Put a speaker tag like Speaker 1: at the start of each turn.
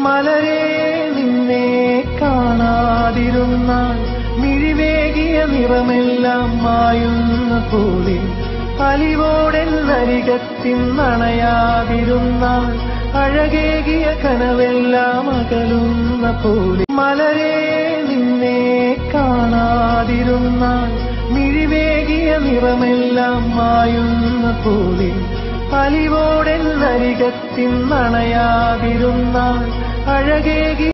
Speaker 1: മലരെ നിന്നെ കാണാതിരുന്നാൽ മിഴിവേകിയ നിറമെല്ലാം മായുന്ന പോലെ അലിവോടൻ നരികത്തിൻ നണയാതിരുന്നാൽ അഴകേകിയ കനവെല്ലാം അകലുന്ന പോലെ മലരെ നിന്നെ കാണാതിരുന്നാൽ മിഴിവേകിയ നിറമെല്ലാം മായുന്ന പോലെ അലിവോടൻ നരികത്തിൻ നണയാതിരുന്നാൽ അഴകേകി